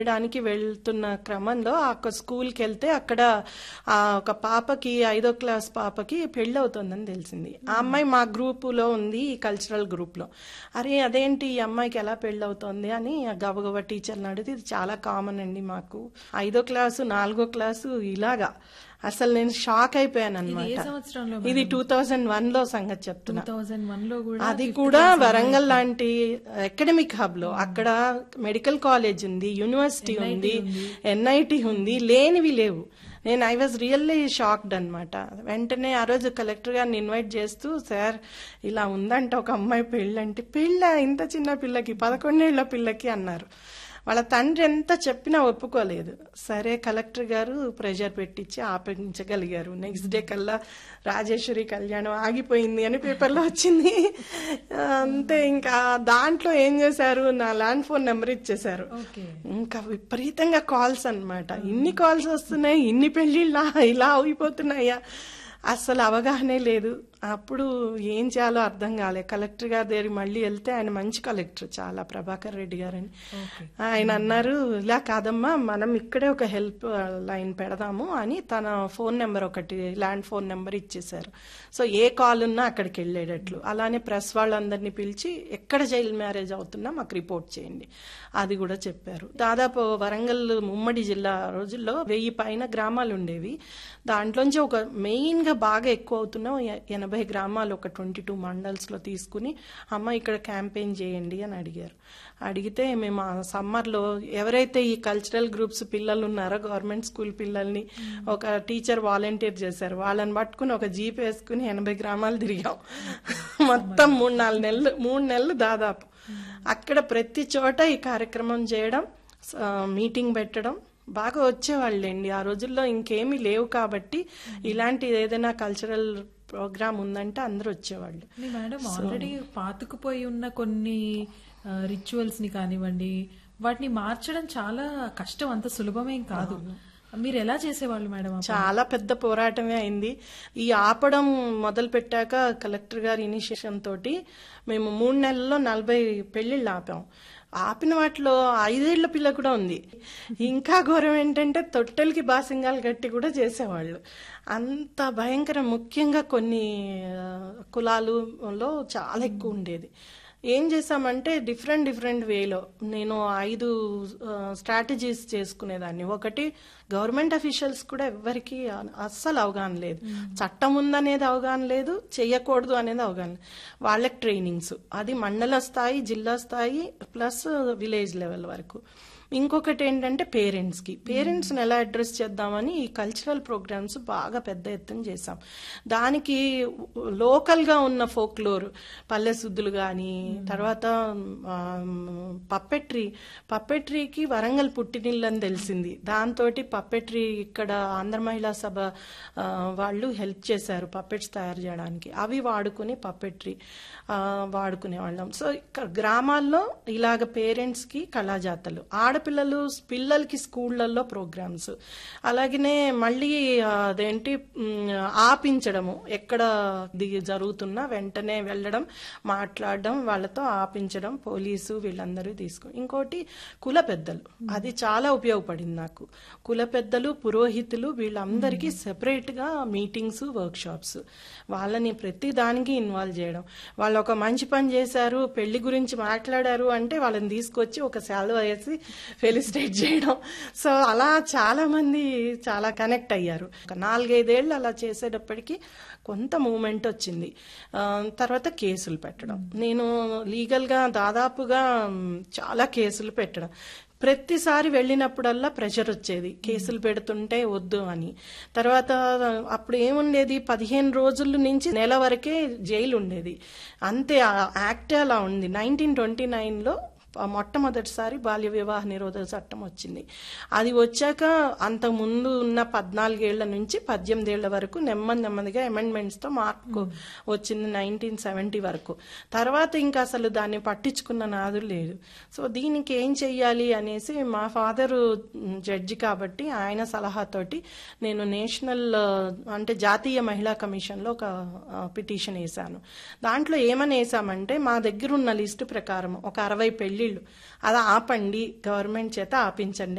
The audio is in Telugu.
చేయడానికి వెళ్తున్న క్రమంలో ఆ ఒక స్కూల్కి వెళ్తే అక్కడ ఆ ఒక పాపకి ఐదో క్లాస్ పాపకి పెళ్ళి అవుతుందని తెలిసింది ఆ అమ్మాయి మా గ్రూపులో ఉంది ఈ కల్చరల్ గ్రూప్లో అరే అదేంటి ఈ అమ్మాయికి ఎలా పెళ్ళి అవుతుంది అని ఆ గబగబా టీచర్ని అడిగితే ఇది చాలా కామన్ అండి మాకు ఐదో క్లాసు నాలుగో క్లాసు ఇలాగా అసలు నేను షాక్ అయిపోయాను ఇది ఏ అనమాట సంవత్సరంలో ఇది టూ థౌజండ్ వన్ లో సంగతి చెప్తున్నా టూ థౌజండ్ వన్ లో కూడా అది కూడా వరంగల్ లాంటి అకాడమిక్ హబ్ లో అక్కడ మెడికల్ కాలేజ్ ఉంది యూనివర్సిటీ ఉంది ఎన్ఐటి ఉంది లేనివి లేవు నేను ఐ వాజ్ రియల్లీ షాక్డ్ అనమాట వెంటనే ఆ రోజు కలెక్టర్ గారిని ఇన్వైట్ చేస్తూ సార్ ఇలా ఉందంట ఒక అమ్మాయి పెళ్ళంటే పెళ్ళ ఇంత చిన్న పిల్లకి పదకొండేళ్ల పిల్లకి అన్నారు వాళ్ళ తండ్రి ఎంత చెప్పినా ఒప్పుకోలేదు సరే కలెక్టర్ గారు ప్రెషర్ పెట్టించి ఆపించగలిగారు నెక్స్ట్ డే కల్లా రాజేశ్వరి కళ్యాణం ఆగిపోయింది అని పేపర్లో వచ్చింది అంతే ఇంకా దాంట్లో ఏం చేశారు నా ల్యాండ్ ఫోన్ నెంబర్ ఇచ్చేశారు ఓకే ఇంకా విపరీతంగా కాల్స్ అన్నమాట ఇన్ని కాల్స్ వస్తున్నాయి ఇన్ని పెళ్లిళ్ళ ఇలా అయిపోతున్నాయా అసలు అవగాహనే లేదు అప్పుడు ఏం చేయాలో అర్థం కాలే కలెక్టర్ గారి దగ్గరికి మళ్ళీ వెళ్తే ఆయన మంచి కలెక్టర్ చాలా ప్రభాకర్ రెడ్డి గారని ఓకే ఆయన అన్నారు ఇలా కాదమ్మా మనం ఇక్కడే ఒక హెల్ప్ లైన్ పెడదాము అని తన ఫోన్ నెంబర్ ఒకటి ల్యాండ్ ఫోన్ నెంబర్ ఇచ్చేశారు సో ఏ కాల్ ఉన్నా అక్కడికి వెళ్ళేటట్లు అలానే ప్రెస్ వాళ్ళందరినీ పిలిచి ఎక్కడ చైల్డ్ మ్యారేజ్ అవుతున్నా మాకు రిపోర్ట్ చేయండి అది కూడా చెప్పారు దాదాపు వరంగల్ ఉమ్మడి జిల్లా రోజుల్లో వెయ్యి పైన గ్రామాలు ఉండేవి దాంట్లోంచి ఒక మెయిన్ గా బాగా ఎక్కువ అవుతున్న ఎ- ఎనభై గ్రామాలు ఒక ట్వంటీ టూ మండల్స్ లో తీసుకుని అమ్మ ఇక్కడ క్యాంపెయిన్ చేయండి అని అడిగారు అడిగితే మేము ఆ సమ్మర్ లో ఎవరైతే ఈ కల్చరల్ గ్రూప్స్ పిల్లలు ఉన్నారో గవర్నమెంట్ స్కూల్ పిల్లల్ని ఒక టీచర్ వాలంటీర్ చేశారు వాళ్ళని పట్టుకుని ఒక జీప్ వేసుకుని ఎనభై గ్రామాలు తిరిగాం మొత్తం మూడు నాలుగు నెలలు మూడు నెలలు దాదాపు అక్కడ ప్రతి చోట ఈ కార్యక్రమం చేయడం స- మీటింగ్ పెట్టడం బాగా వచ్చేవాళ్ళండి ఆ రోజుల్లో ఇంకేమీ లేవు కాబట్టి ఇలాంటి ఏదైనా కల్చరల్ ప్రోగ్రామ్ ఉందంటే అందరూ వచ్చేవాళ్ళు మీ మేడం ఆల్రెడీ పాతుకుపోయి ఉన్న కొన్ని రిచువల్స్ ని కానివ్వండి వాటిని మార్చడం చాలా కష్టం అంత సులభమేం కాదు మీరు ఎలా చేసేవాళ్ళు మేడం అప్పుడు? చాలా పెద్ద పోరాటమే అయింది ఈ ఆపడం మొదలు పెట్టాక కలెక్టర్ గారి ఇనిషియేషన్ తోటి మేము మూడు నెలల్లో నలభై పెళ్లిళ్ళు ఆపాం ఆపిన వాటిలో ఐదేళ్ల పిల్ల కూడా ఉంది ఇంకా ఘోరం ఏంటంటే తొట్టెలకి బాసింగాలు కట్టి కూడా చేసేవాళ్ళు అంత భయంకర ముఖ్యంగా కొన్ని ఆ, కులాలులో చాలా ఎక్కువ ఉండేది ఏం చేసామంటే డిఫరెంట్ డిఫరెంట్ వేలో నేను ఐదు స్ట్రాటజీస్ చేసుకునేదాన్ని ఒకటి గవర్నమెంట్ అఫీషియల్స్ కూడా ఎవ్వరికి అస్సలు అవగాహన లేదు చట్టం ఉందనేది అవగాహన లేదు చెయ్యకూడదు అనేది అవగాహన లేదు. వాళ్ళకి ట్రైనింగ్స్ అది మండల స్థాయి జిల్లా స్థాయి ప్లస్ విలేజ్ లెవెల్ వరకు ఇంకొకటి ఏంటంటే పేరెంట్స్కి పేరెంట్స్ని ఎలా అడ్రస్ చేద్దామని ఈ కల్చరల్ ప్రోగ్రామ్స్ బాగా పెద్ద ఎత్తున చేసాం దానికి లోకల్గా ఉన్న ఫోక్లోర్ పల్లె సుద్దులు కానీ తర్వాత పప్పెట్రీ పప్పెట్రీకి వరంగల్ పుట్టినిల్లు అని తెలిసింది దాంతో పప్పెట్రీ ఇక్కడ ఆంధ్ర మహిళా సభ ఆ, వాళ్ళు హెల్ప్ చేశారు పప్పెట్స్ తయారు చేయడానికి అవి వాడుకుని పప్పెట్రీ ఆ, వాడుకునే వాళ్ళం సో ఇక్కడ గ్రామాల్లో ఇలాగ పేరెంట్స్కి కళాజాతలు ఆడపిల్లలు పిల్లలకి స్కూళ్ళల్లో ప్రోగ్రామ్స్ అలాగనే మళ్ళీ ఆ, అదేంటి మ్, ఆపించడము ఎక్కడ దిగి జరుగుతున్నా వెంటనే వెళ్ళడం మాట్లాడడం వాళ్ళతో ఆపించడం పోలీసు వీళ్ళందరూ తీసుకు ఇంకోటి కుల పెద్దలు అది చాలా ఉపయోగపడింది నాకు కుల పెద్దలు పురోహితులు వీళ్ళందరికీ సెపరేట్ గా మీటింగ్స్ వర్క్ షాప్స్ వాళ్ళని ప్రతి దానికి ఇన్వాల్వ్ చేయడం వాళ్ళు ఒక మంచి పని చేశారు పెళ్లి గురించి మాట్లాడారు అంటే వాళ్ళని తీసుకొచ్చి ఒక సెలవు వేసి ఫెలిసిటేట్ చేయడం సో అలా చాలా మంది చాలా కనెక్ట్ అయ్యారు ఒక నాలుగైదేళ్ళు అలా చేసేటప్పటికి కొంత మూమెంట్ వచ్చింది ఆ, తర్వాత కేసులు పెట్టడం నేను లీగల్గా దాదాపుగా మ్, చాలా కేసులు పెట్టడం ప్రతిసారి వెళ్ళినప్పుడల్లా ప్రెషర్ వచ్చేది కేసులు పెడుతుంటే వద్దు అని తర్వాత అప్పుడు ఏముండేది పదిహేను రోజుల నుంచి నెల వరకే జైలు ఉండేది అంతే ఆ యాక్టే అలా ఉంది నైన్టీన్ ట్వంటీ నైన్లో మొట్టమొదటిసారి బాల్య వివాహ నిరోధక చట్టం వచ్చింది అది వచ్చాక అంత ముందు ఉన్న పద్నాలుగేళ్ల నుంచి పద్దెనిమిదేళ్ల వరకు నెమ్మది నెమ్మదిగా అమెండ్మెంట్స్ తో మార్పు వచ్చింది నైన్టీన్ సెవెంటీ వరకు తర్వాత ఇంకా అసలు దాన్ని పట్టించుకున్న నాదు లేదు సో దీనికి ఏం చెయ్యాలి అనేసి మా ఫాదరు జడ్జి కాబట్టి ఆయన సలహాతోటి నేను నేషనల్ ఆ, అంటే జాతీయ మహిళా కమిషన్లో ఒక పిటిషన్ వేశాను దాంట్లో ఏమని వేసామంటే మా దగ్గర ఉన్న లిస్టు ప్రకారం ఒక అరవై పెళ్లి పెళ్లిళ్ళు అది ఆపండి గవర్నమెంట్ చేత ఆపించండి